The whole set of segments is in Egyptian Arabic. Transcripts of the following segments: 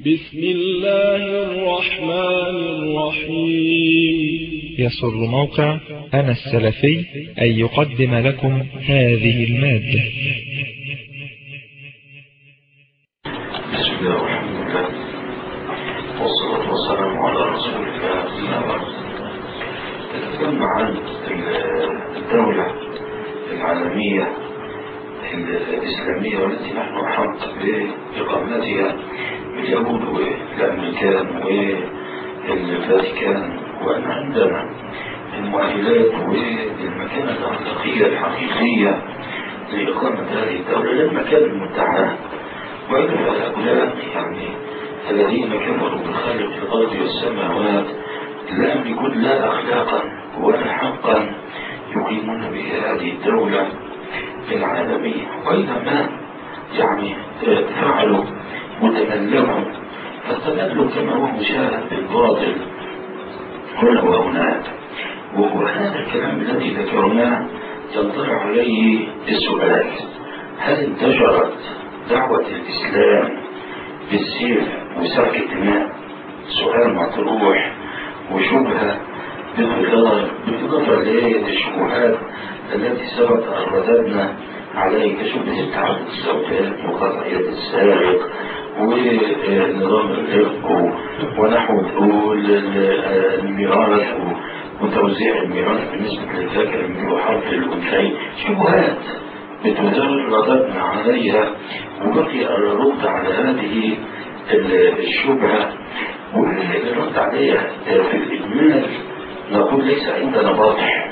بسم الله الرحمن الرحيم يسر موقع أنا السلفي أن يقدم لكم هذه المادة بسم الله والحمد لله والصلاة والسلام على رسول الله أما بعد نتكلم عن الدولة العالمية الإسلامية والتي نحن أحق بإقامتها اليهود والأمريكان والفاتيكان وأن عندنا المؤهلات والمكانة الأخلاقية الحقيقية لإقامة هذه الدولة للمكان المتعة وإلا فهؤلاء يعني الذين كفروا بخالق الأرض والسماوات لا يملكون لا أخلاقا ولا حقا يقيمون به هذه الدولة العالمية وإنما يعني فعلوا وتملكوا فالتملك كما هو مشاهد بالباطل هنا وهناك وهذا الكلام الذي ذكرناه ينطلع عليه السؤال هل انتشرت دعوة الإسلام بالسيف وسفك الدماء سؤال مطروح وشبهة بالغدار بالإضافة للشبهات التي سبق أن رددنا عليه كشبهة تعدد الزوجات وقطعية السارق ونظام الرزق ونحو دخول الميراث وتوزيع الميراث بالنسبة للذكر من حرف الأنثيين شبهات بتدار رددنا عليها وبقي الرد على هذه الشبهة والرد عليها في الإجمال نقول ليس عندنا باطح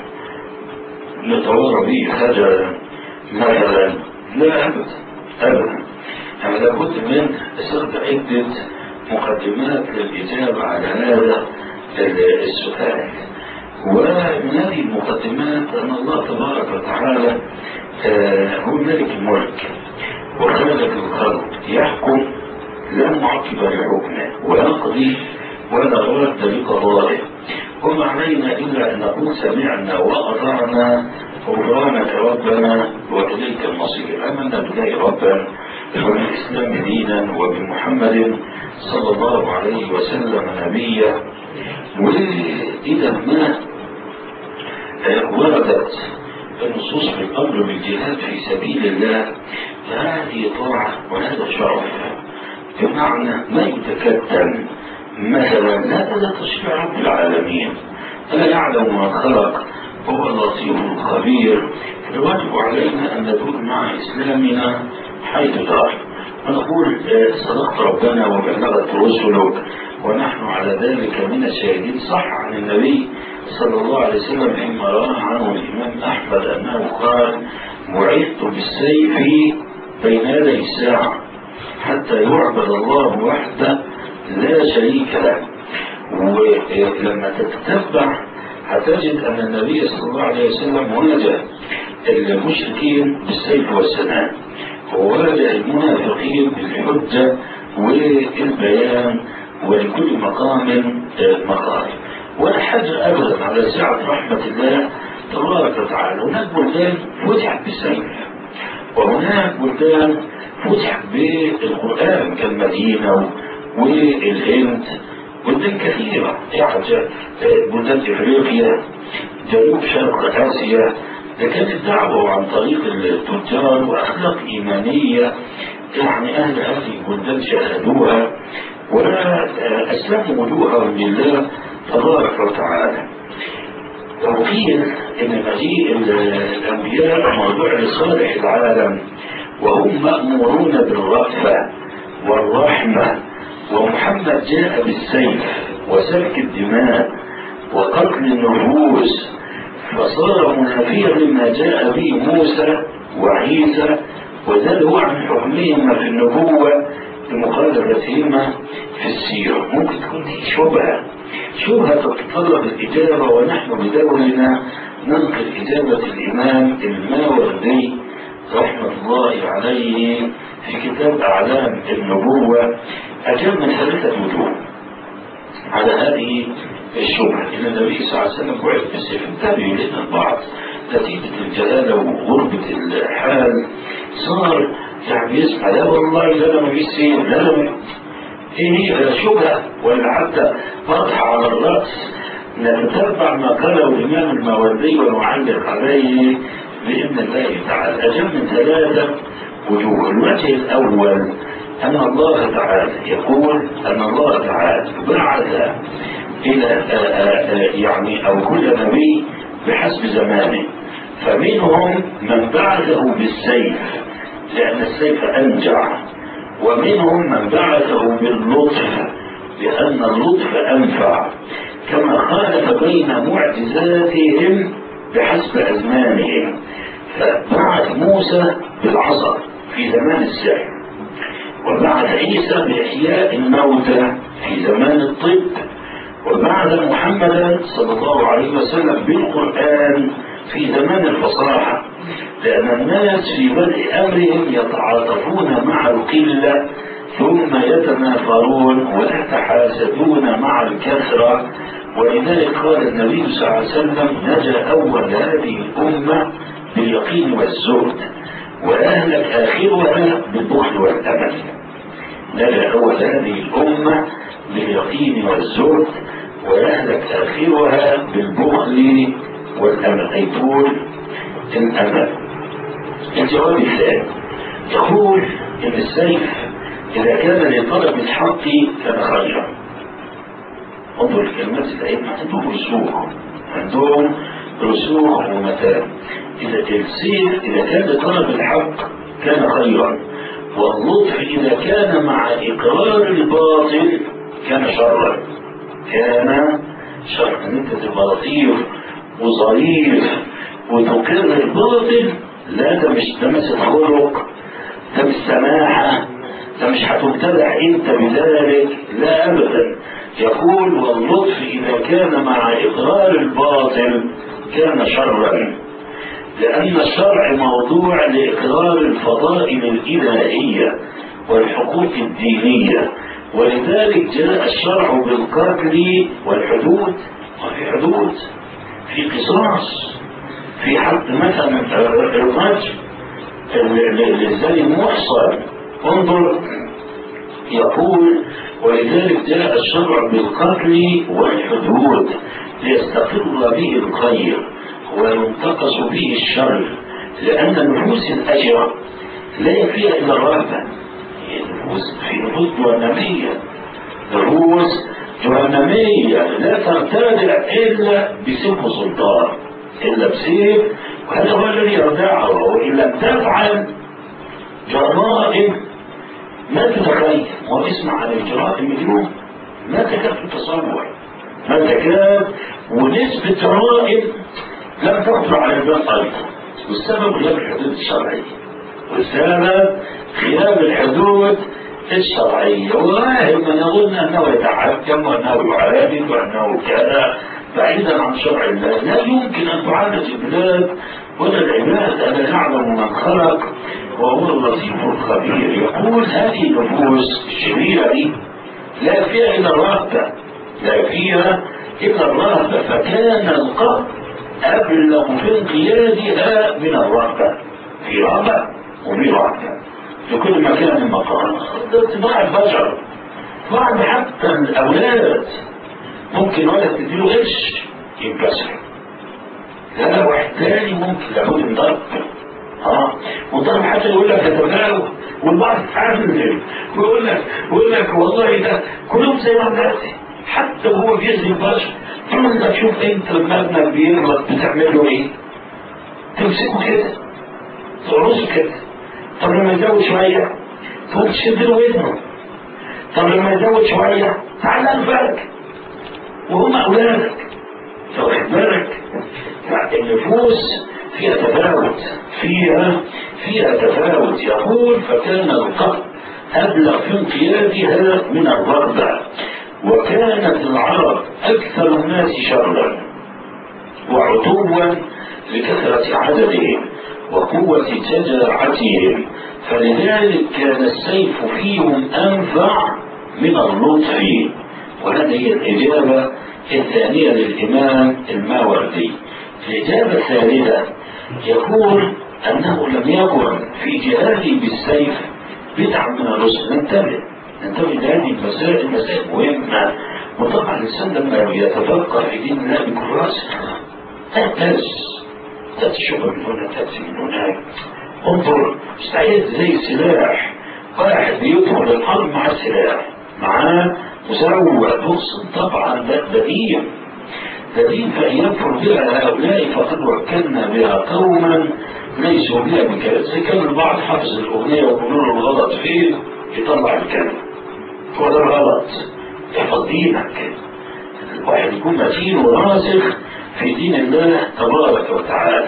نتوارى به خجلا مثلا لا أبدا أبدا يعني لابد من سرد عدة مقدمات للإجابة على هذا السؤال ومن هذه المقدمات أن الله تبارك وتعالى هو ملك الملك وخالق الخلق يحكم لا معقب لحكمه ويقضي ولا رد لقضائه وما علينا إلا أن نقول سمعنا وأطعنا غفرانك ربنا وإليك المصير آمنا بالله ربا وبالإسلام دينا وبمحمد صلى الله عليه وسلم نبيا وإذا ما وردت النصوص في الأمر بالجهاد في سبيل الله فهذه طاعة وهذا شرف بمعنى ما يتكتم مثلا هذا تشريع رب العالمين ألا يعلم من خلق هو اللطيف الخبير الواجب علينا أن ندور مع إسلامنا حيث دار ونقول صدقت ربنا وبلغت رسلك ونحن على ذلك من الشاهدين صح عن النبي صلى الله عليه وسلم فيما رواه عنه الإمام أحمد أنه قال بعثت بالسيف بين يدي الساعة حتى يعبد الله وحده لا شريك له ولما تتتبع هتجد أن النبي صلى الله عليه وسلم واجه المشركين بالسيف والسنان وواجه المنافقين بالحجة والبيان ولكل مقام مقام ولا حاجة أبدا على سعة رحمة الله تبارك وتعالى هناك بلدان فتحت بالسيف وهناك بلدان فتحت بالقرآن كالمدينة والهند بلدان كثيرة يعني بلدان إفريقيا جنوب شرق آسيا ده كانت دعوة عن طريق التجار وأخلاق إيمانية يعني أهل هذه البلدان شاهدوها وأسلموا وجوههم لله تبارك وتعالى وقيل ان مجيء الانبياء موضوع لصالح العالم وهم مامورون بالرأفة والرحمة ومحمد جاء بالسيف وسفك الدماء وقتل النفوس فصار منافيا لما جاء به موسى وعيسى وزادوا عن حكمهما في النبوة لمخالفتهما في السيرة ممكن تكون دي شبهة شبهة تتطلب الإجابة ونحن بدورنا ننقل إجابة الإمام الماوردي رحمة الله عليه في كتاب أعلام النبوة أجاب من ثلاثة وجوه على هذه الشبهة إن النبي صلى الله عليه وسلم بعث بالسيف انتبهوا لنا البعض نتيجة الجلالة وغربة الحال صار يعني يسمع لا والله لا لا ما فيش سيف لا لا ايه هي شبهة ولا حتى فرح على الرأس نتتبع ما قاله الإمام الماوردي ونعلق عليه بإذن الله تعالى أجل من ثلاثة وجوه الوجه الأول أن الله تعالى يقول أن الله تعالى بعث إلى يعني أو كل نبي بحسب زمانه فمنهم من بعثه بالسيف لأن السيف أنجع ومنهم من بعثه باللطف لأن اللطف أنفع كما خالف بين معجزاتهم بحسب أزمانهم فبعث موسى بالعصا في زمان السحر وبعث عيسى بإحياء الموتى في زمان الطب وبعث محمدا صلى الله عليه وسلم بالقرآن في زمان الفصاحة لأن الناس في بدء أمرهم يتعاطفون مع القلة ثم يتنافرون ويتحاسدون مع الكثرة ولذلك قال النبي صلى الله عليه وسلم نجا أول هذه الأمة باليقين والزهد وأهلك آخرها بالبخل والأمل نجا أول هذه الأمة باليقين والزهد ويهلك آخرها بالبخل والأمل أي طول الأمل الجواب الثاني يقول إن السيف إذا كان لطلب الحق كان خيرا انظر الكلمات الأئمة عندهم رسوخ عندهم رسوخ ومتان إذا السيف إذا كان لطلب الحق كان خيرا واللطف إذا كان مع إقرار الباطل كان شرا كان شرا أن أنت تبقى لطيف وظريف وتقر الباطل لا ده مش ده مش خلق ده مش سماحة ده مش هتبتدع انت بذلك لا ابدا يقول واللطف اذا كان مع اقرار الباطل كان شرا لان الشرع موضوع لاقرار الفضائل الالهيه والحقوق الدينيه ولذلك جاء الشرع بالقتل والحدود وفي حدود في قصاص في حد مثلا الرجل للزاني محصن انظر يقول ولذلك جاء الشرع بالقتل والحدود ليستقر به الخير وينتقص به الشر لأن النفوس الأجرة لا يكفيها إلا الرهبة النفوس في نفوس جهنمية نفوس جهنمية لا ترتدع إلا بسيف سلطان إلا بسيف وهذا هو الذي يردعها وإن لم تفعل جرائم ما تتخيل واسمع عن الجرائم اليوم ما تكاد تتصور ما تكاد ونسبة جرائم لم تخطر على البال أيضا والسبب غياب الحدود الشرعية والسبب غياب الحدود الشرعية والله من يظن أنه يتحكم وأنه يعالج وأنه كذا بعيدا عن شرع الله لا يمكن أن تعالج البلاد ولا العباد ألا يعلم من خلق وهو اللطيف الخبير يقول هذه النفوس الشريرة دي لا فيها إلا الرهبة لا فيها إلا الرهبة فكان القهر أبلغ في انقيادها من الرهبة في رهبة وفي رهبة في كل مكان مقام ده اتباع البشر بعض حتى الأولاد ممكن ولد تديله غش ينكسر لا واحد تاني ممكن لابد من ضرب اه وضرب حتى يقول لك تتباهوا والبعض يتعامل ويقول لك ويقول لك والله ده كلهم زي ما دلوقتي حتى وهو بيزني البشر تقول لك شوف انت لما ابنك بيغلط بتعمل له ايه؟ تمسكه كده تقرصه كده طب لما يزود شويه تقوم تشد له ودنه طب لما يزود شويه تعالى الفرق وهم أولادك فواخد بالك النفوس فيها تفاوت فيها فيها تفاوت يقول فكان القهر أبلغ في انقيادها من الرغبة وكانت العرب أكثر الناس شرا وعتوا لكثرة عددهم وقوة شجاعتهم فلذلك كان السيف فيهم أنفع من اللطف وهذه هي الإجابة الثانية للإمام الماوردي الإجابة الثالثة يقول أنه لم يكن في جهاده بالسيف بدعة من الرسل انتبه ننتبه لهذه المسائل مسائل مهمة وطبعا الإنسان لما يتفكر في دين الله بكل رأسه تهتز تأتي شبهة من هنا تأتي من هناك انظر استعيد زي السلاح واحد بيدخل الحرب مع السلاح معاه مزود بص طبعا ده بديل بديل فإن يكفر بها هؤلاء فقد وكلنا بها قوما ليسوا بها بكذا زي كان البعض حافظ الأغنية ويقولوا له الغلط فين يطلع الكلمة هو ده الغلط احفظ دينك الواحد يكون متين وراسخ في دين الله تبارك وتعالى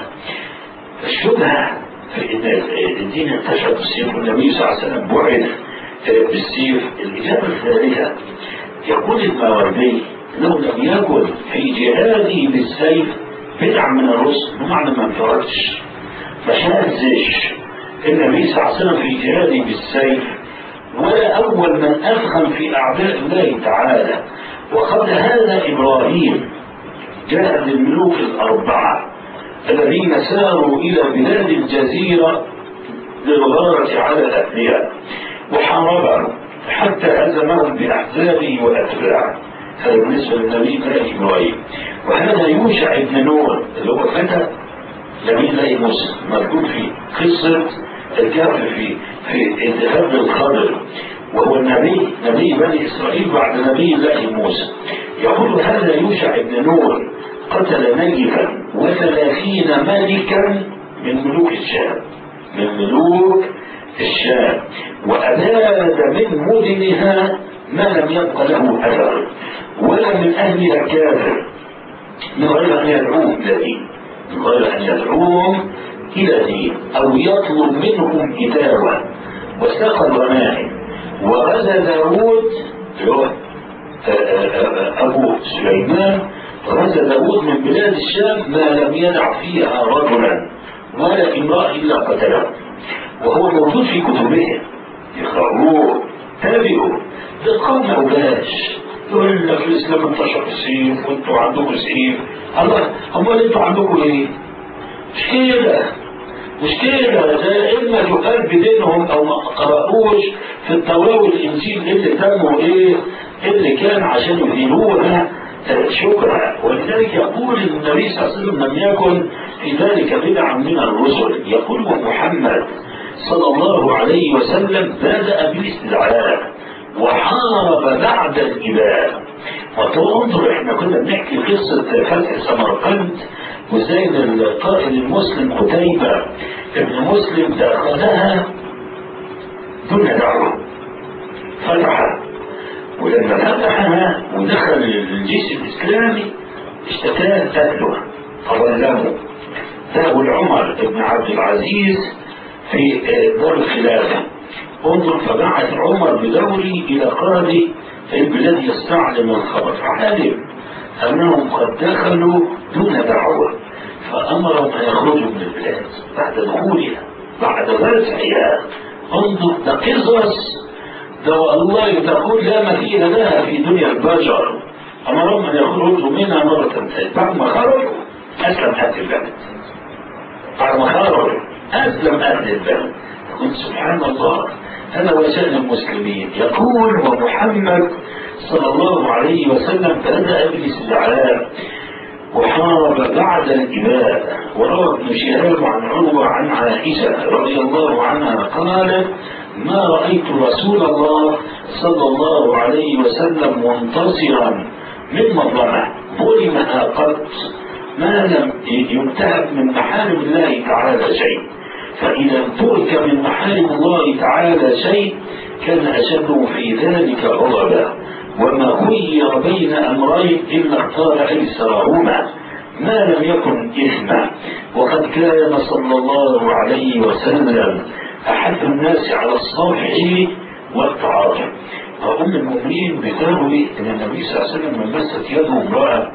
الشبهة في ان الدين انتشر بالسيف والنبي صلى الله عليه وسلم بعث بالسيف الاجابه الثالثه يقول الماوردي انه لم يكن في جهاده بالسيف بدع من الرسل بمعنى ما انفردش ما شاذش النبي صلى الله عليه وسلم في جهاده بالسيف ولا اول من افخم في اعداء الله تعالى وقبل هذا ابراهيم جاء للملوك الاربعه الذين ساروا إلى بلاد الجزيرة للغارة على الأبنياء وحاربهم حتى هزمهم بأحزابه وأتباعه هذا بالنسبة للنبي الله إبراهيم وهذا يوشع بن نور اللي هو فتى نبي الله موسى مذكور في قصة الكهف في في انتخاب الخضر وهو النبي نبي بني إسرائيل بعد نبي الله موسى يقول هذا يوشع بن نور قتل نيفا وثلاثين ملكا من ملوك الشام من ملوك الشام وأباد من مدنها ما لم يبق له أثر ولا من أهلها كافر من غير أن يدعوهم إلى دين من غير أن يدعوهم إلى دين أو يطلب منهم كتابا واستقى الغنائم وغزا داود أبو سليمان غزا داود من بلاد الشام ما لم يدع فيها رجلا ولا امرأة إلا قتله وهو موجود في كتبهم يقرأوه تابعوا ده قوم عباش يقول لك الإسلام انتشر السيف وانتوا عندكم سيف الله أمال انتوا عندكم ايه؟ مش كده مش كده ده إما جهال بدينهم أو ما قرأوش في التوراة والإنجيل اللي تموا إيه اللي كان عشان يهينوها شكرا ولذلك يقول النبي صلى الله عليه وسلم لم يكن في ذلك بدعا من الرسل يقول محمد صلى الله عليه وسلم بدأ بالاستدعاء وحارب بعد الإباء وتنظر احنا كنا بنحكي قصة فتح سمرقند وزي القائد المسلم قتيبة ابن مسلم دخلها دون دعوة فتحها ولما فتحها ودخل الجيش الإسلامي اشتكاه قتله فظلمه ذهب العمر بن عبد العزيز في دار الخلافة انظر فبعث عمر بدوري إلى قاضي في البلاد يستعلم الخبر فعلم أنهم قد دخلوا دون دعوة فأمرهم أن يخرجوا من البلاد بعد دخولها بعد فتحها انظر ده قصص ده والله تقول لا مثيل لها في دنيا البشر أمرهم أن يخرجوا منها مرة ثانية بعد ما خرجوا أسلم أهل البلد بعد ما خرجوا أسلم أهل البلد يقول سبحان الله هذا وشأن المسلمين يقول ومحمد صلى الله عليه وسلم بدأ بالاستدعاء وحارب بعد الإباء وروى ابن شهاب عن عروة عن عائشة رضي الله عنها قالت ما رأيت رسول الله صلى الله عليه وسلم منتصرا من مظلمة ظلمها قط ما لم ينتهك من محارم الله تعالى شيء فإذا انتهك من محارم الله تعالى شيء كان أشد في ذلك غضبا وما خير بين أمرين إلا اختار أيسرهما ما لم يكن إثما وقد كان صلى الله عليه وسلم أحد الناس على الصافح والتعاطف وأم المؤمنين بتروي أن النبي صلى الله عليه وسلم من مست يده امرأة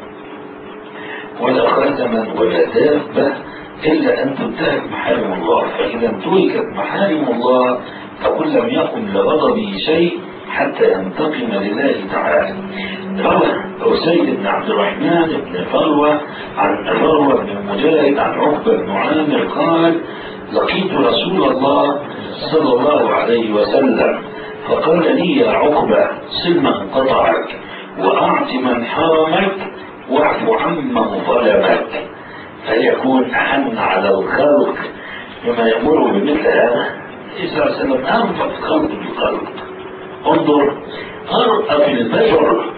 ولا خاتما ولا دابة إلا أن تنتهك محارم الله فإذا انتهكت محارم الله فقل لم يقم لغضبه شيء حتى ينتقم لله تعالى روى أسيد بن عبد الرحمن بن فروة عن فروة بن مجاهد عن عقبة بن عامر قال لقيت رسول الله صلى الله عليه وسلم فقال لي يا عقبة سل من قطعك وأعط من حرمك واعف عمن ظلمك فيكون أحن على الخلق بما يأمره بمثل هذا صلى الله عليه وسلم أنفق خلق الخلق انظر أرقى في البشر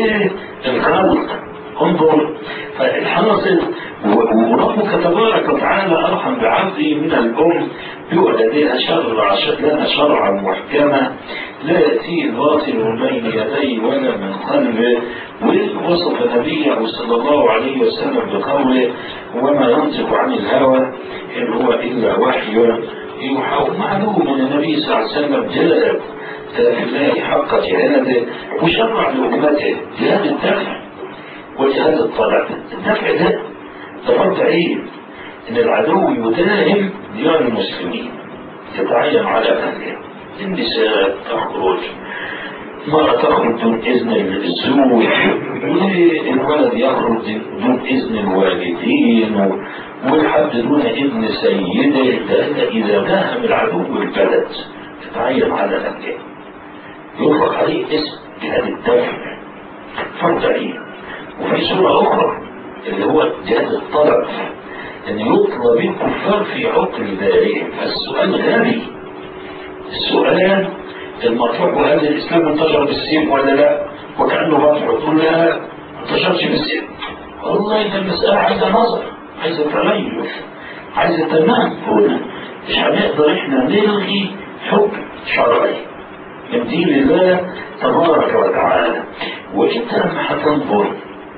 بالخلق انظر فالحاصل وربك تبارك وتعالى ارحم بعبده من الام بولدها شرع لنا شرعا محكما لا ياتيه الباطل من بين يديه ولا من خلفه ووصف نبيه صلى الله عليه وسلم بقوله وما ينطق عن الهوى ان هو الا وحي يوحى معلوم ان النبي صلى الله عليه وسلم جلد في الله حق جهاده وشرع لأمته جهاد الدفع وجهاد الطلب الدفع ده تفرد عين ان العدو يداهم ديار المسلمين تتعين على اهلها النساء تخرج المرأة تخرج دون إذن الزوج والولد يخرج دون إذن الوالدين والحد دون إذن سيده لأن إذا داهم العدو البلد تتعين على أهلها يطلق عليه اسم جهاد الدفع فرد عين وفي صورة أخرى اللي هو جهاد الطلب أن يطلب الكفار في عقل دارهم فالسؤال غبي السؤال المرفوع وهل الإسلام انتشر بالسيف ولا لا وكأنه مرفوع تقول لا ما انتشرش بالسيف والله ده المسألة عايزة نظر عايزة تغير عايزة تمام هنا مش هنقدر احنا نلغي حكم شرعي من دين الله تبارك وتعالى وانت لما هتنظر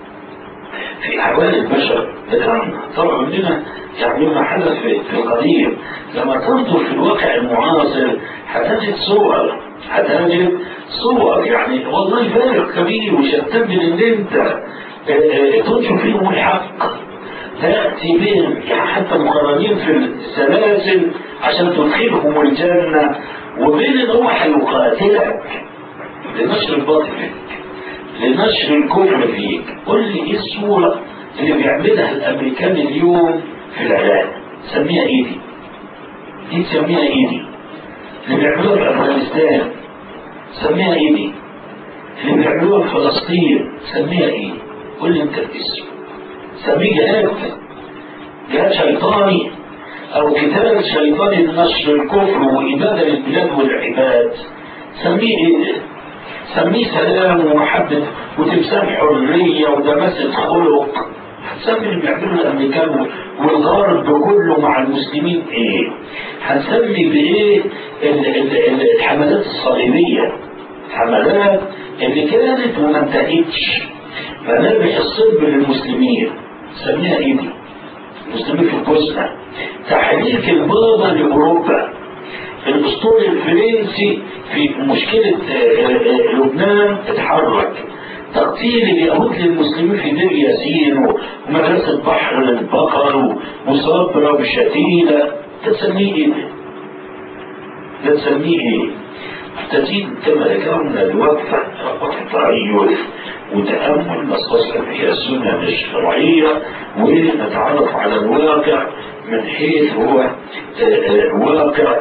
في احوال البشر ذكرنا طبعا عندنا يعني ما حدث في, في القديم لما تنظر في الواقع المعاصر هتجد صور هتجد صور يعني والله فارق كبير وشتان من ان انت تنشر فيهم الحق تأتي بهم يعني حتى مقررين في السلاسل عشان تدخلهم الجنة وبين ان هو هيقاتلك لنشر الباطل فيك لنشر الكفر فيك قل لي ايه الصورة اللي بيعملها الامريكان اليوم في العراق سميها ايه دي دي تسميها ايه دي اللي بيعملوها في افغانستان سميها ايه دي اللي بيعملوها في فلسطين سميها ايه قل لي انت الاسم سميه جهاد جهاد شيطاني او كتاب شيطاني لنشر الكفر واباده للبلاد والعباد سميه ايه سميه سلام ومحبه وتمثال حريه ودماسه خلق هتسمي اللي بيعملوا الامريكان والغرب كله مع المسلمين ايه؟ هنسمي بايه الحملات الصليبيه الحملات اللي كانت وما انتهتش فنربح الصلب للمسلمين سميها ايه دي؟ المسلمين في البوسنه تحريك البابا لاوروبا الاسطول الفرنسي في مشكله لبنان اتحرك تقتيل اليهود للمسلمين في دير ياسين ومدرسة بحر للبقر وصبرة وشتيلة تسميه ايه ده تسميه ايه تزيد كما ذكرنا الوقفة وقفة تعيش وتأمل نستصحب فيها السنة الشرعية ونتعرف على الواقع من حيث هو واقع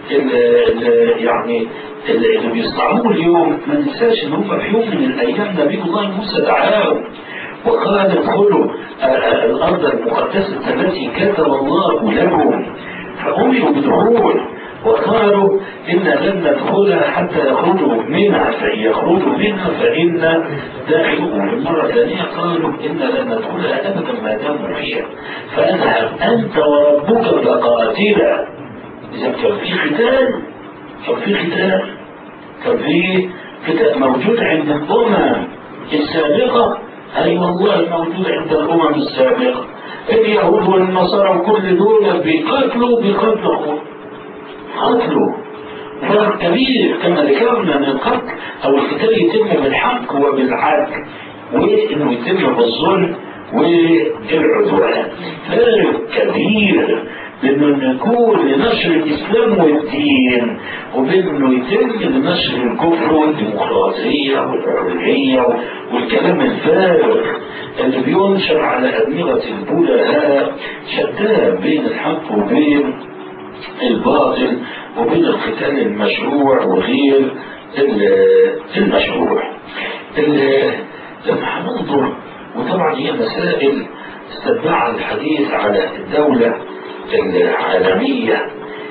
يعني اللي بيصنعوه اليوم ما ننساش ان هم في يوم من الايام نبي الله موسى دعاهم وقال ادخلوا الارض المقدسه التي كتب الله لكم فامروا بدخول وقالوا إنا لن ندخلها حتى يخرجوا منها فإن يخرجوا منها فإنا داخلون مرة ثانية قالوا إنا لن ندخلها أبدا ما داموا فيها فاذهب أنت وربك فقاتلا إذا كان في قتال كان في قتال كان في قتال موجود عند الأمم السابقة أي والله موجود عند الأمم السابقة اليهود والنصارى وكل دول بيقاتلوا بيقاتلوا قتله فرق كبير كما ذكرنا ان القتل او القتال يتم بالحق وبالعدل وانه يتم بالظلم والعدوان فارق كبير بانه يكون لنشر الاسلام والدين وبانه يتم لنشر الكفر والديمقراطيه والحريه والكلام الفارغ اللي بينشر على ادمغه البلهاء شتان بين الحق وبين الباطل وبين القتال المشروع وغير المشروع لما هننظر وطبعا هي مسائل استتبعها الحديث على الدولة العالمية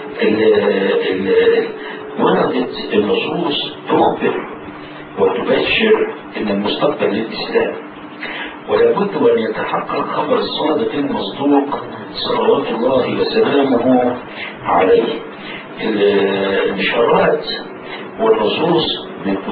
اللي وردت النصوص تخبر وتبشر ان المستقبل للاسلام ولا بد ان يتحقق خبر الصادق المصدوق صلوات الله وسلامه عليه البشارات والنصوص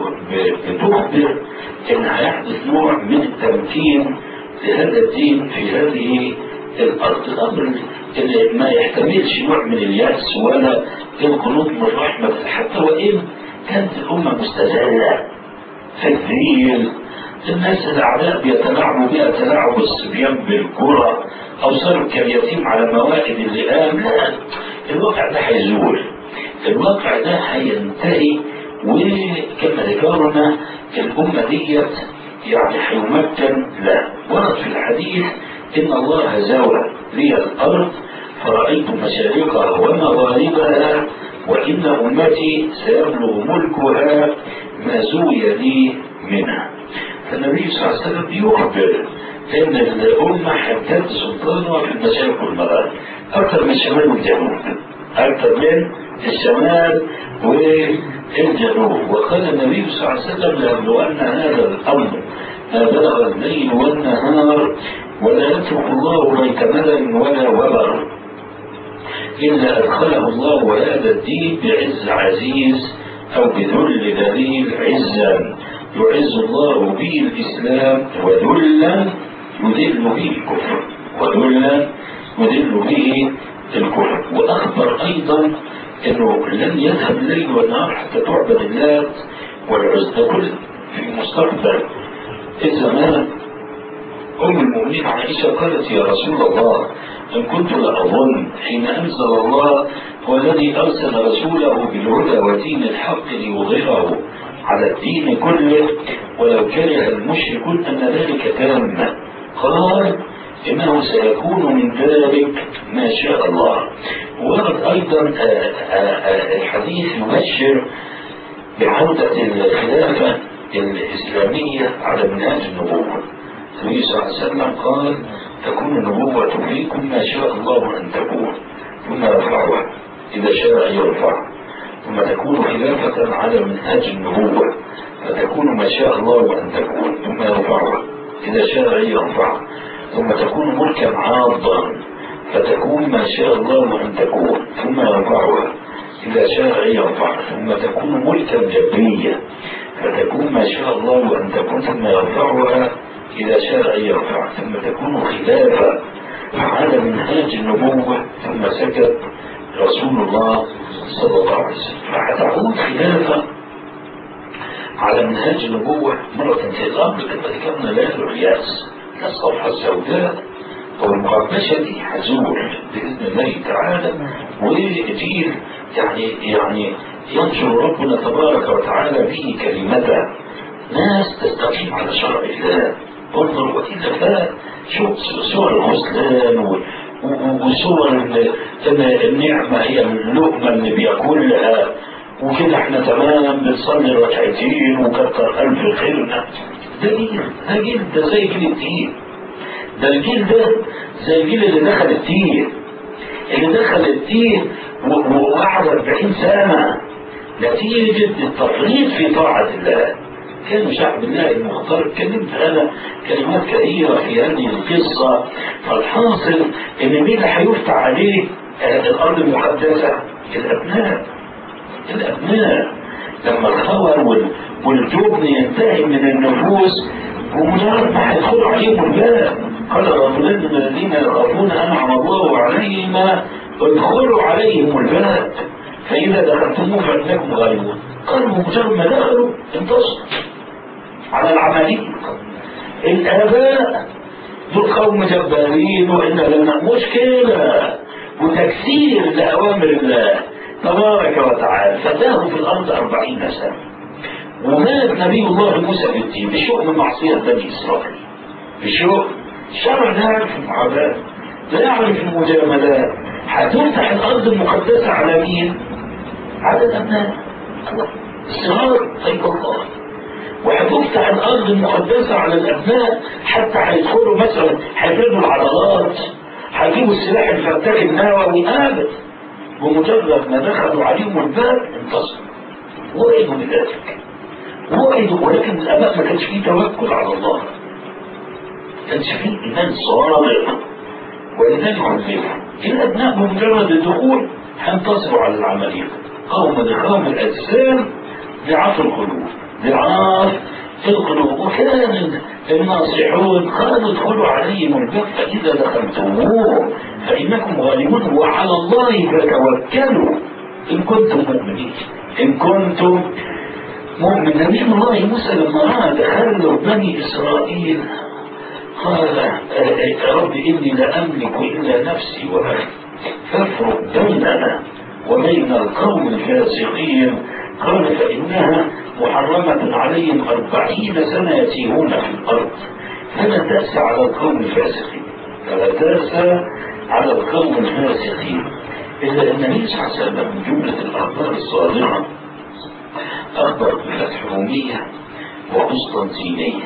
بتخبر ان هيحدث نوع من التمكين لهذا الدين في هذه الارض الامر اللي ما يحتملش نوع من اليأس ولا القنوط من الرحمة حتى وإن كانت الأمة مستذلة في الذيل الناس الأعداء بيتلاعبوا بها تلاعب الصبيان بالكرة أو صاروا كاليتيم على موائد اللئام لا الواقع ده هيزول الواقع ده هينتهي وكما ذكرنا الأمة ديت يعني هيمكن لا ورد في الحديث إن الله زاوى لي الأرض فرأيت مشارقها ومغاربها وإن أمتي سيبلغ ملكها ما زوي لي منها فالنبي صلى الله عليه وسلم يخبر أن الأمة حتى سلطانها في المشارق والمغارب أكثر من الشمال والجنوب أكثر من الشمال والجنوب وقال النبي صلى الله عليه وسلم لأن هذا الأمر ما بلغ الليل والنهار ولا يترك الله بيت مدن ولا وبر إلا أدخله الله هذا الدين بعز عزيز أو بذل ذليل عزا يعز الله به الإسلام وذلا يذل به الكفر وذلا يذل به الكفر وأخبر أيضا أنه لن يذهب الليل والنهار حتى تعبد اللات والعزى كل في مستقبل الزمان أم المؤمنين عائشة قالت يا رسول الله إن كنت لأظن حين أنزل الله هو الذي أرسل رسوله بالهدى ودين الحق ليظهره على الدين كله ولو كره المشركون أن ذلك تام قال إنه سيكون من ذلك ما شاء الله ورد أيضا الحديث يبشر بعودة الخلافة الإسلامية على منهاج النبوة النبي صلى الله عليه وسلم قال تكون النبوة فيكم ما شاء الله أن تكون ثم يرفعها إذا شاء أن يرفع ثم تكون خلافة على منهاج النبوة فتكون ما شاء الله أن تكون ثم يرفعها إذا شاء أن يرفع ثم تكون ملكا عاضا فتكون ما شاء الله أن تكون ثم يرفعها إذا شاء أن يرفع ثم تكون ملكا جبريا فتكون ما شاء الله أن تكون ثم يرفعها إذا شاء أن يرفع ثم تكون خلافة على منهاج النبوة ثم سكت رسول الله صلى الله عليه وسلم فهتعود خلافة على منهاج النبوة مرة في الأمر كما ذكرنا لا العياس لا الصفحة السوداء والمغبشة دي هزول بإذن الله تعالى وجيل يعني يعني ينشر ربنا تبارك وتعالى به كلمته ناس تستقيم على شرع الله انظر وإلا فلا شوف صور الخذلان وصور النعمة هي اللقمة اللي بياكلها وكده احنا تمام بنصلي ركعتين وكتر ألف خيرنا ده جيل ده جيل ده زي جيل الدين ده الجيل ده زي الجيل اللي دخل الدين اللي دخل الدين وقعد 40 سنة نتيجة التفريط في طاعة الله كان شعب الله المختار اتكلمت انا كلمات كثيره في هذه القصه فالحاصل ان مين اللي هيفتح عليه الارض المقدسه؟ الابناء الابناء لما الخور والجبن ينتهي من النفوس ومجرد ما هيدخلوا عليهم الباب قال رجلان من الذين يخافون انعم الله عليهما ادخلوا عليهم الباب فاذا دخلتموه فانكم غالبون قالوا مجرد ما دخلوا انتصروا على العملية الآباء دول قوم جبارين وإن لنا مشكلة وتكسير لأوامر الله تبارك وتعالى فتاهوا في الأرض أربعين سنة ومات نبي الله موسى بالدين بشؤم معصية بني إسرائيل بشؤم الشرع لا يعرف المعاداة لا يعرف المجاملات هتفتح الأرض المقدسة على مين؟ على الأبناء صغار طيب الله وهتفتح الارض المقدسه على الابناء حتى هيدخلوا مثلا هيفردوا العضلات هيجيبوا السلاح الفتاك النووي ابدا بمجرد ما دخلوا عليهم الباب انتصروا وإنوا بذلك وإنوا ولكن الاباء ما كانش فيه توكل على الله ما كانش فيه ايمان صادق ولذلك علموا الابناء بمجرد الدخول هينتصروا على العمليه قوم لقوم الاجسام ضعاف القلوب ضعاف القلوب وكان الناصحون قالوا ادخلوا عليهم الباب فإذا دخلتموه فإنكم غالبون وعلى الله فتوكلوا إن كنتم مؤمنين إن كنتم مؤمنين نبي الله موسى لما رأى تخلف بني إسرائيل قال يا رب إني لا أملك إلا نفسي وأخي فافرق بيننا وبين القوم الفاسقين قال فإنها محرمة عليهم أربعين سنة يتيهون في الأرض فلا تأس على القوم الفاسقين فلا تأس على القوم الفاسقين إلا أن النبي صلى الله عليه وسلم من جملة الأخبار الصادقة أخبر بفتح رومية وقسطنطينية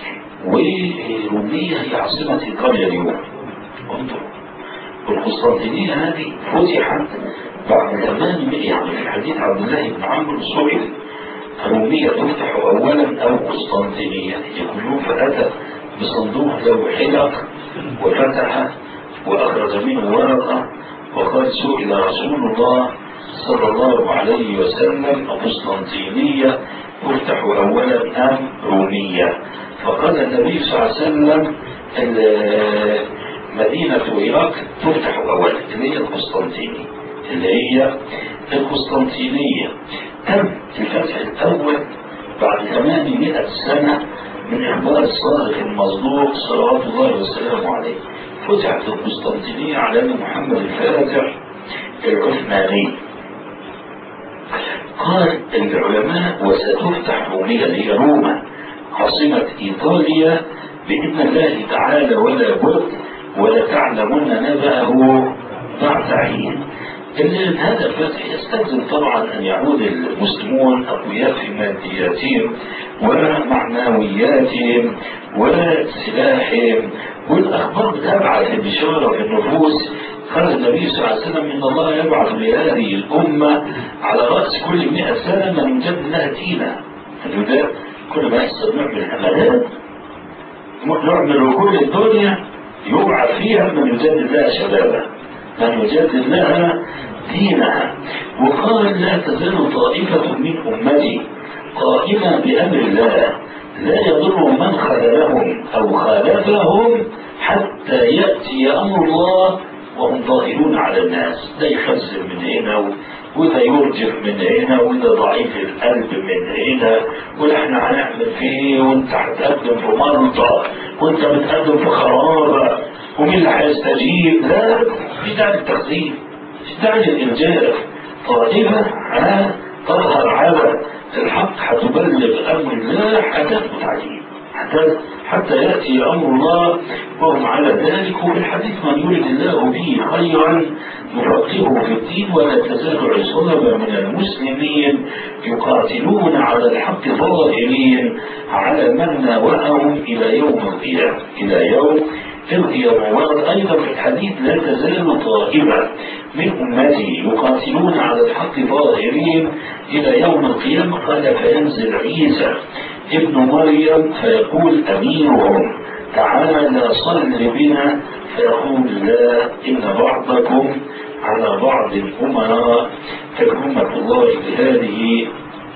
ورومية هي عاصمة إيطاليا اليوم انظر والقسطنطينية هذه فتحت بعد 800 يعني في حديث عبد الله بن عمرو سئل رومية تفتح أولا أو قسطنطينية يقولون فأتى بصندوق ذو حلق وفتح وأخرج منه ورقة وقال سئل رسول الله صلى الله عليه وسلم قسطنطينية تفتح أولا أم رومية فقال النبي صلى الله عليه وسلم مدينة العراق تفتح أولا اللي هي القسطنطينية اللي هي القسطنطينية تم الفتح الأول بعد 800 سنة من إخبار الصادق المصدوق صلوات الله وسلامه عليه فتحت القسطنطينية على يد محمد الفاتح العثماني قال العلماء وستفتح رومية اللي هي روما عاصمة إيطاليا بإذن الله تعالى ولا بد ولا تعلمون نبأه بعد عين هذا الفتح يستلزم طبعا أن يعود المسلمون أقوياء في مادياتهم ومعنوياتهم وسلاحهم والأخبار بتبعث البشارة في النفوس قال النبي صلى الله عليه وسلم إن الله يبعث لهذه الأمة على رأس كل مئة سنة من يجد لها دينا ده كل ما يحصل نوع من الحملات نوع من ركود الدنيا يبعث فيها من يجدد لها شبابها من يجدد لها دينها وقال لا تزال طائفة من أمتي قائمة بأمر الله لا يضر من خذلهم أو خالفهم حتى يأتي أمر الله وهم ظاهرون على الناس ده يخزن من هنا وده يرجف من هنا وده ضعيف القلب من هنا وده احنا هنعمل فيه وانت هتقدم في مرضى وانت بتقدم في خرابة ومين اللي هيستجيب لا مش داعي للتخزين مش داعي للإنجاز طائفة تظهر على الحق هتبلغ أمر الله هتثبت عليه حتى يأتي أمر الله وهم على ذلك وفي الحديث من يريد الله به خيرا يفقهه في الدين ولا تزال عصابة من المسلمين يقاتلون على الحق ظاهرين على من ناوأهم إلى يوم القيامة إلى يوم القيامة ورد أيضا في الحديث لا تزال طائفة من أمتي يقاتلون على الحق ظاهرين إلى يوم القيامة قال فينزل عيسى ابن مريم فيقول أميرهم تعالى صل بنا فيقول لا إن بعضكم على بعض الأمراء كرمة الله بهذه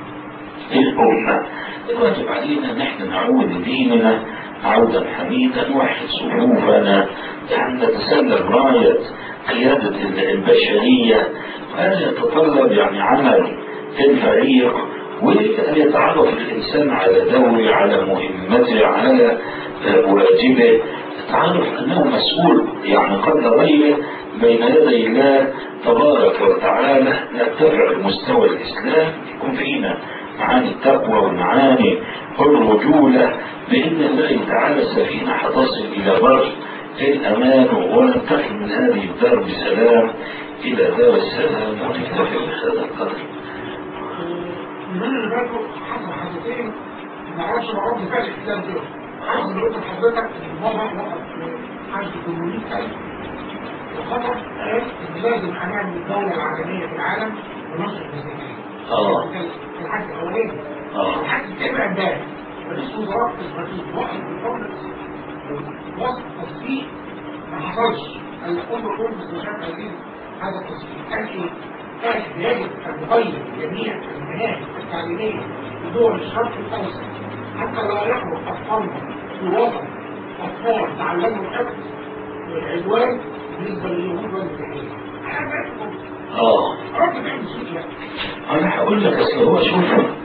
الأمة الواجب علينا نحن نعود لديننا عودا حميدا نوحد صفوفنا أن نتسلم راية قيادة البشرية وهذا يتطلب يعني عمل الفريق وأن يتعرف الإنسان على دوره على مهمته على واجبه يتعرف أنه مسؤول يعني قبل غيره بين يدي الله تبارك وتعالى نرتفع بمستوى الإسلام يكون فينا معاني التقوى ومعاني الرجولة بإذن الله تعالى السفينة حتصل إلى بر الأمان وننتقل من هذه الدار بسلام إلى دار السلام ونكتفي بهذا القدر من اللي فاتوا حصل حاجتين ما اعرفش بعرف فاش الكتاب دول حصل قلت لحضرتك ان بابا وقف في حاجه 800000 وخطر قال ان لازم هنعمل الدوله العالميه في العالم ونصر الميزانيه اه في الحاجه الاولانيه اه الحاجه التابع امبارح رئيس وزراء اسرائيل وقف الكونجرس وصف تصديق ما حصلش قال لك كل كونجرس مش عارف عايزين هذا التصديق قال ايه؟ قال يجب ان نغير جميع المناهج التعليميه في دول الشرق الاوسط حتى لا يخرج اطفالنا في وسط اطفال تعلموا القتل والعدوان بالنسبه لليهود والمسيحيين. اه رد فعل سوريا انا هقول لك اصل هو شوف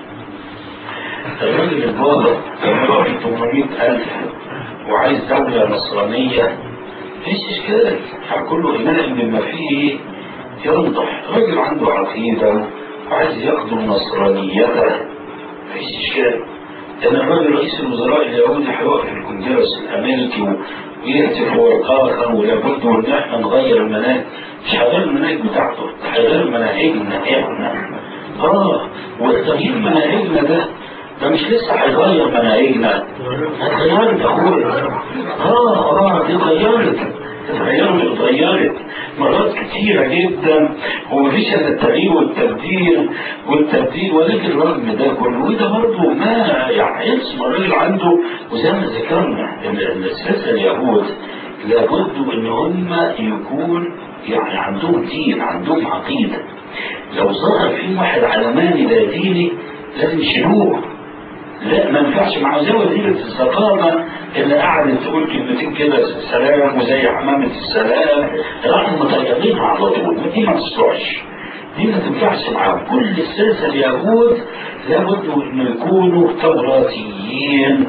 الراجل البابا لما يروح 800000 وعايز دولة نصرانية مفيش اشكال هقول له ايمان بما فيه ينضح راجل عنده عقيدة وعايز يخدم نصرانيته مفيش اشكال انا الراجل رئيس الوزراء اليهودي هيقف في الكونجرس الامريكي و- ويهتف ورقاقا ولابد ان احنا نغير المناهج مش هيغير المناهج بتاعته ده هيغير مناهجنا احنا اه وتغيير مناهجنا ده ده مش لسه هيغير مناهجنا اتغيرت يا اخويا اه اه دي اتغيرت اتغيرت اتغيرت مرات كتيرة جدا ومفيش الا التغيير والتبديل والتبديل ولكن رغم ده كله وده برضه ما يعني اسم الراجل عنده وزي ما ذكرنا ان إن الساسة اليهود لابد ان هم يكون يعني عندهم دين عندهم عقيدة لو ظهر فيهم واحد علماني لا ديني لازم يشيلوه لا ما ينفعش مع زي وزيرة الثقافة اللي قعدت تقول كلمتين كده سلام وزي حمامة السلام راحوا مطيرينها على طول ودي ما تصلحش دي ما تنفعش معاهم كل الساسة اليهود لابد انه يكونوا توراتيين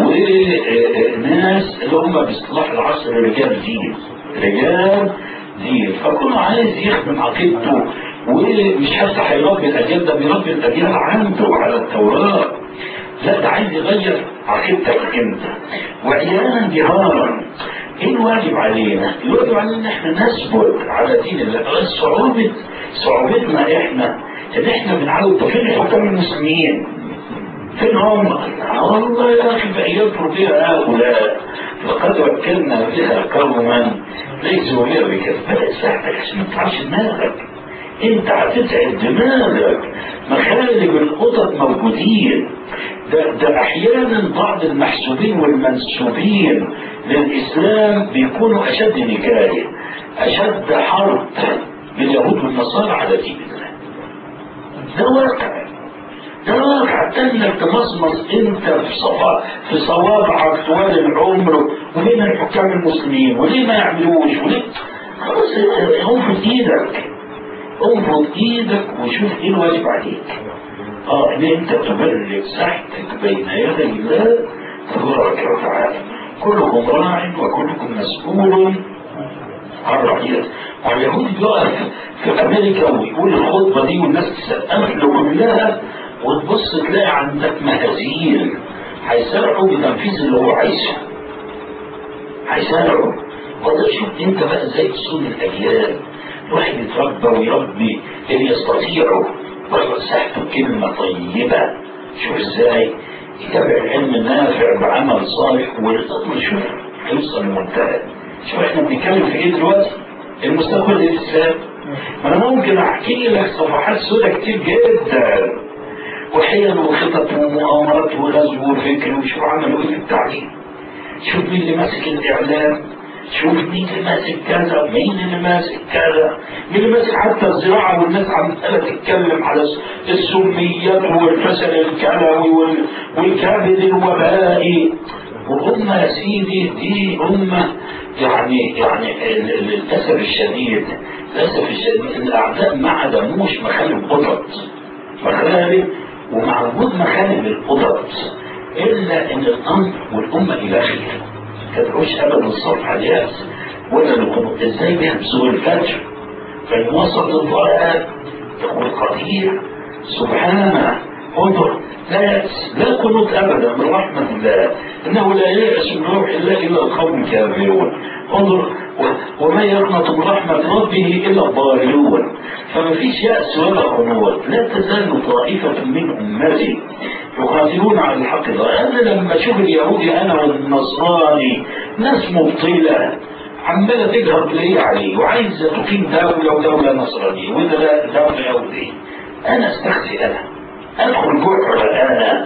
وناس اللي هم باصطلاح العصر رجال دين رجال دين فكونه عايز يخدم عقيدته ومش حتى هيربي الاجيال ده بيربي الاجيال عنده على التوراه لا ده عايز يغير عقيدتك انت وعيانا جهارا ايه الواجب علينا؟ الواجب علينا ان احنا نثبت على دين الله صعوبة صعوبتنا احنا ان احنا بنعود فين الحكام المسلمين؟ فين هم؟ والله يا اخي فيكفر بها هؤلاء لقد وكلنا بها قوما ليسوا بها بكفاءة ساعتك عشان ما تتعبش دماغك انت هتتعب دماغك مخالب القطط موجودين ده, ده احيانا بعض المحسوبين والمنسوبين للاسلام بيكونوا اشد نكايه اشد حرب باليهود والنصارى على دين الله ده واقع ده واقع انك تمصمص انت في صفا في صوابعك طوال العمر وليه من الحكام المسلمين وليه ما يعملوش وليه خلاص انفض ايدك انفض ايدك وشوف ايه الواجب عليك اه ان انت تبلغ ساحتك بين يدي الله تبارك وتعالى كلكم راع وكلكم مسؤول عن رعيته واليهود بيقف في امريكا ويقول الخطبه دي والناس تسقف له كلها وتبص تلاقي عندك مهازيل هيسرعوا بتنفيذ اللي هو عايزه هيسرعوا وده شوف انت بقى ازاي تصون الاجيال الواحد يتربى ويربي اللي يستطيعه ويوسعته كلمه طيبه شوف ازاي يتابع العلم النافع بعمل صالح والامر شوف هيوصل لمنتهى شوف احنا بنتكلم في ايه دلوقتي المستقبل الاسلام ما انا ممكن احكي لك صفحات سودة كتير جدا وحيل وخطط ومؤامرات وغزو وفكر وشوف عملوا ايه في التعليم شوف مين اللي ماسك الاعلام شوف مين اللي ماسك كذا مين اللي ماسك كذا مين اللي ماسك حتى الزراعة والناس عمالة تتكلم على السميات والفشل الكلوي وال- والكبد الوبائي وهم يا سيدي دي أمة يعني يعني ال- ال- للأسف الشديد للأسف الشديد الأعداء ما عدموش مخالب قطط مخالب ومع وجود مخالب القطط إلا إن الأمر والأمة إلى خير تدعوش ابدا الصرف على الياس ولا القنوط ازاي بيهمسوا الفجر فان وسط الضلال يقول قدير سبحانه انظر لا يأس لا قنوط ابدا من رحمه الله انه لا يأس من روح الله الا القوم الكافرون انظر و- وما يقنط من رحمة ربه إلا الضالون فما فيش يأس ولا قنوط لا تزال طائفة من أمتي يقاتلون على الحق أنا لما أشوف اليهودي أنا والنصراني ناس مبطلة عمالة تجهر بلاقيه عليه وعايزة تقيم دولة ودولة نصرانية وده دولة يهودية أنا استخزي أنا أدخل جحر أنا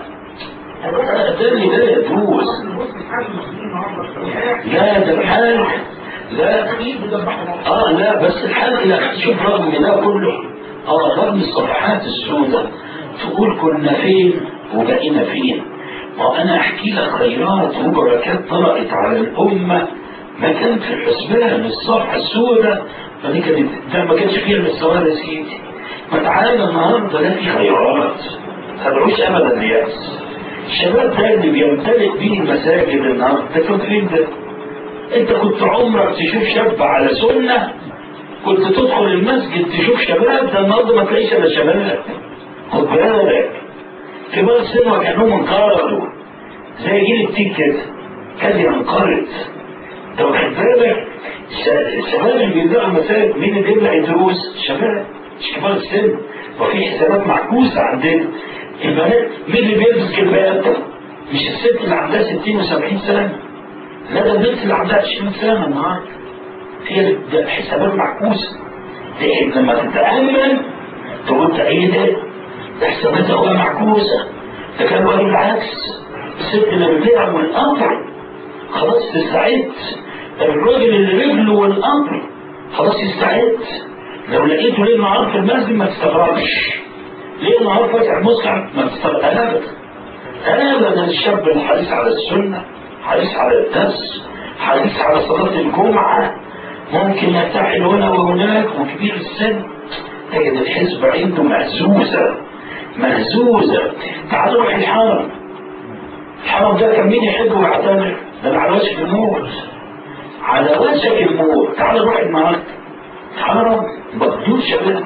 ده اللي لا يجوز بص الحال المسلمين النهارده لا ده الحال لا تغيير بيدبحوا بعض اه لا بس الحال لا شوف رغم ده كله اه رغم الصفحات السوداء تقول كنا فين وبقينا فين ما انا احكي لك خيرات وبركات طرأت على الامه ما كان في الحسبان الصفحه السوداء فدي كانت ده ما كانش فيها الاستوار يا سيدي فتعالى النهارده لا في خيرات ما تدعوش ابدا الياس الشباب ده اللي بيمتلك بيه المساجد النهارده ده كان فين ده؟ انت كنت عمرك تشوف شاب على سنة كنت تدخل المسجد تشوف شباب ده النهارده ما تلاقيش الا شباب خد بالك كبار السن وكانهم انقرضوا زي جيل التيك كده كان ينقرض انت واخد بالك الش- الشباب اللي بيبدأوا المساجد مين اللي بيبدأ الدروس؟ الشباب مش كبار السن وفي حسابات معكوسة عندنا البنات مين اللي بيلبس جلباب؟ مش الست اللي عندها 60 و70 سنة لا ده البنت اللي عندها 20 سنة النهارده هي ده حسابات معكوسة لكن لما تتأمل تقول ده ايه ده؟ ده حساباتها هو معكوسة ده كان بقى بالعكس الست اللي رجليها والقطر خلاص تستعد الراجل اللي رجله والقطر خلاص يستعد لو لقيته ليل نهار في المسجد ما تستغربش ليل نهار فاتح مصحف ما تستغربش ابدا ابدا الشاب الحريص على السنه حريص على الدرس حريص على صلاه الجمعه ممكن يرتحل هنا وهناك وكبير السن تجد الحزب عنده مهزوزه مهزوزه تعال روح الحرم الحرم ده كان مين يحب ويعتمر ده على وشك الموت على وشك الموت تعال روح النهارده حرم مقدور شباب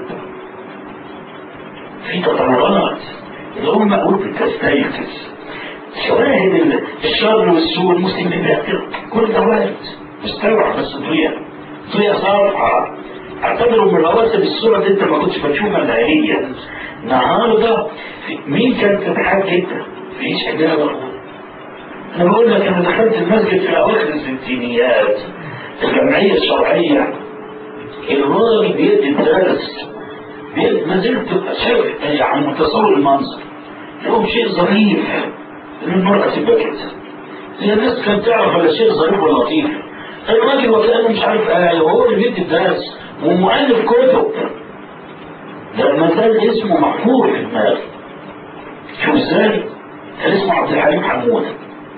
في تطورات الأمة قلت تستيقظ شواهد ال- الشر والسوء المسلم بيأكل كل ده وارد مستوعب بس ضيع ضيع صالحة اعتبروا من رواتب الصورة دي انت ما كنتش بتشوفها الا هي النهارده في- مين كانت تتحاج انت؟ مفيش حجابة انا بقول لك انا دخلت المسجد في اواخر الستينيات الجمعية الشرعية الراجل بيدي الدرس بيدي ما زلت شايف يعني متصور المنظر لهم شيء ظريف ان المرأة تبقى كده هي الناس كانت تعرف ولا شيء ظريف ولطيف الراجل وكأنه مش عارف آية وهو اللي بيدي الدرس ومؤلف كتب ده المثال اسمه محفور في دماغي شوف ازاي كان اسمه عبد الحليم حمودة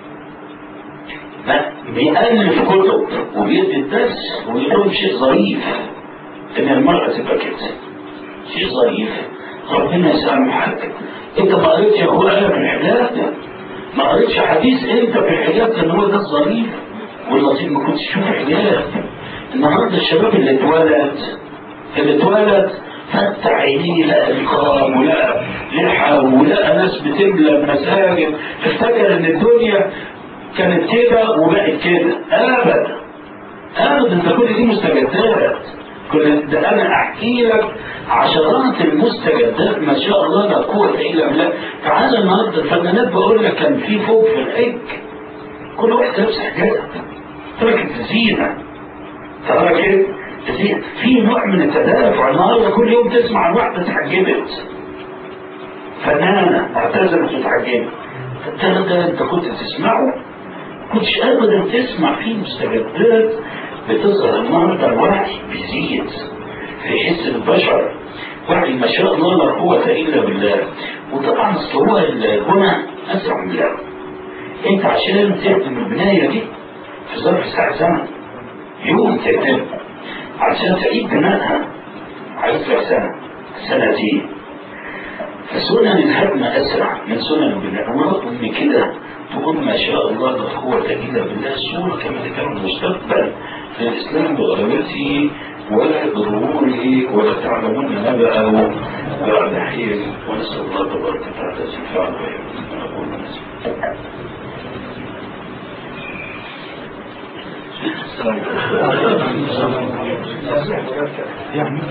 لا بيألف كتب وبيدي الدرس ويقول لهم شيء ظريف ان المرأة تبقى كده شيء ظريف ربنا يسامحك انت ما قريتش يا اخويا آية في الحجاب ما قريتش حديث انت في الحجاب كان هو ده الظريف واللطيف ما كنتش تشوف حجاب النهارده الشباب اللي اتولد اللي اتولد فتح عينيه لقى القام ولقى لحى ولقى ناس بتملى المساجد افتكر ان الدنيا كانت كده وبقت كده ابدا ابدا ده كل دي مستجدات كل ده انا احكي لك عشرات المستجدات ما شاء الله لا قوه الا بالله تعالى النهارده الفنانات بقول لك كان في فوق في الحج كل واحد لابس حجاب تركت زينه تركت زينه في نوع من التدافع النهارده كل يوم تسمع عن واحده اتحجبت فنانه اعتذرت واتحجبت الكلام ده انت كنت تسمعه كنتش ابدا تسمع فيه مستجدات بتظهر النهارده الوعي بيزيد في حس البشر وعي ما شاء الله لا قوة إلا بالله وطبعا أصل هو البنى أسرع من اللعب أنت عشان تهدم البناية دي في ظرف ساعة زمن يوم تهدم عشان تعيد بنائها عشر سنة سنتين فسنن الهدم أسرع من سنن البناء ورغم من كده تقول ما شاء الله لا قوة إلا بالله الصورة كما ذكر المستقبل في الإسلام بغلبته ولا بظهوره ولا تعلمون نبأه بعد حين ونسأل الله تبارك وتعالى الشفاعة ويحفظنا نقول نسأل يعني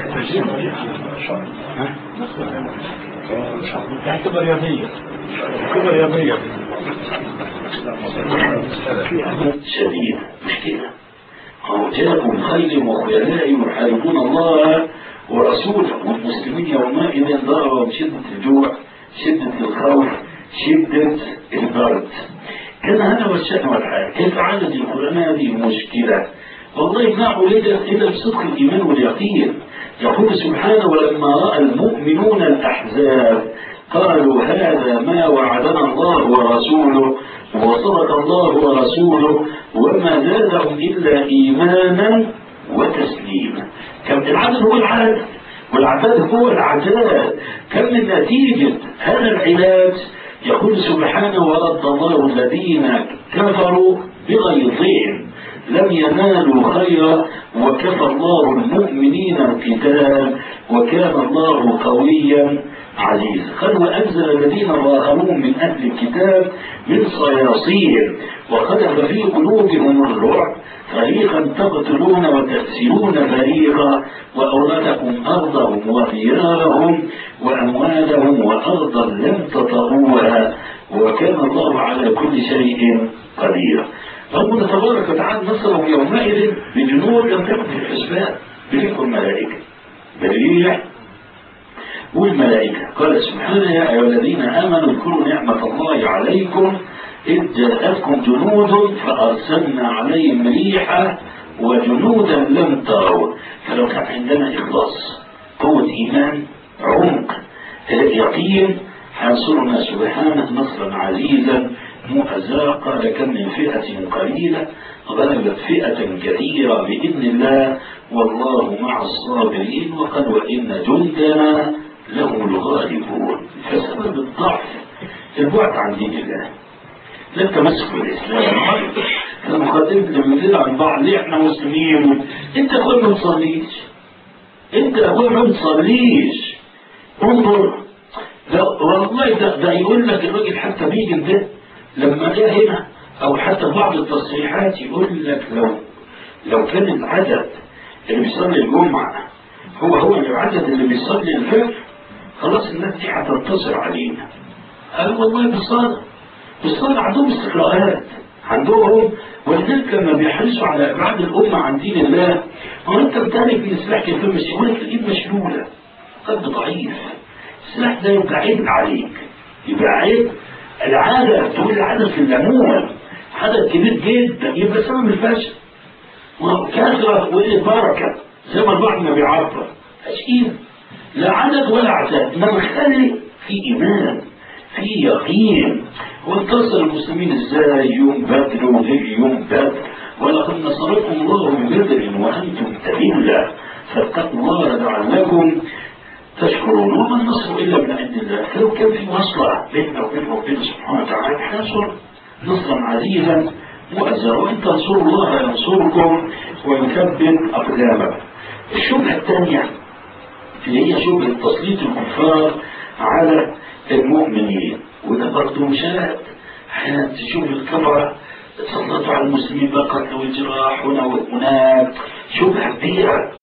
يعني تبقى رياضية تبقى رياضية شديد مشكلة هو جاءوا الخيل وخيلاء يحاربون الله ورسوله والمسلمين يومئذ ضربوا بشدة الجوع شدة الخوف شدة البرد كان هذا هو الشأن والحال كيف عالج القرآن هذه المشكلة والله ما عولجت إلا بصدق الإيمان واليقين يقول سبحانه ولما رأى المؤمنون الأحزاب قالوا هذا ما وعدنا الله ورسوله وصدق الله ورسوله وما زادهم إلا إيمانا وتسليما كم العدد هو العدد والعدد هو العداد كم من نتيجة هذا العلاج يقول سبحانه ورد الله الذين كفروا بغيظهم لم ينالوا خيرا وكفى الله المؤمنين القتال وكان الله قويا عزيزا قال وأنزل الذين ظاهرون من أهل الكتاب من صياصيهم وخلف في قلوبهم الرعب فريقا تقتلون وتأسرون فريقا وأورثكم أرضهم وديارهم وأموالهم وأرضا لم تطئوها وكان الله على كل شيء قدير ربنا تبارك وتعالى نصرهم يومئذ بجنود لم تكن في الحسبان بريح الملائكة بريح والملائكة قال سبحانه يا أيها الذين آمنوا اذكروا نعمة الله عليكم إذ جاءتكم جنود فأرسلنا عليهم ريحا وجنودا لم تروا فلو كان عندنا إخلاص قوة إيمان عمق يقين حينصرنا سبحانه نصرا عزيزا مؤزاقا لكم من فئة قليلة غلبت فئة كثيرة بإذن الله والله مع الصابرين وقد وإن جندنا لهم الغالبون فسبب الضعف البعد عن دين الله لا التمسك بالإسلام المقدمة اللي بيقول عن بعض ليه احنا مسلمين انت اخويا ما تصليش انت اخويا ما تصليش انظر لا والله ده, ده يقول لك الراجل حتى بيجي ده لما جاء هنا او حتى بعض التصريحات يقول لك لو لو كان العدد اللي بيصلي الجمعة هو هو العدد اللي بيصلي الفجر خلاص الناس دي هتنتصر علينا قال والله بالصلاة بالصلاة عندهم استقراءات عندهم ولذلك لما بيحرصوا على ابعاد الامه عن دين الله هو انت بتعرف ان سلاح كيف مش يقول لك الايد مشلوله قلب ضعيف السلاح ده يبقى عيب عليك يبقى عيب العاده تقول العاده في الليمون عدد كبير جدا يبقى سبب الفشل وكثره وقله بركه زي ما البعض ما بيعبر تشكيل لا عدد ولا عدد انما خلي في ايمان في يقين وانتصر المسلمين ازاي يوم بدر وغير يوم بدر ولقد نصركم الله ببدر وانتم تذلة فاتقوا الله لعلكم تشكرون وما النصر الا من عند الله فلو كان في مصلحه بيننا وبين ربنا سبحانه وتعالى حنصر نصرا عزيزا مؤزرا وان تنصروا الله ينصركم ويثبت اقدامكم الشبهه الثانيه اللي هي شبهه تسليط الكفار على المؤمنين وده برضه مشاهد احيانا تشوف الكفرة تسلطوا على المسلمين بقتل والجراح هنا وهناك شبهة كبيرة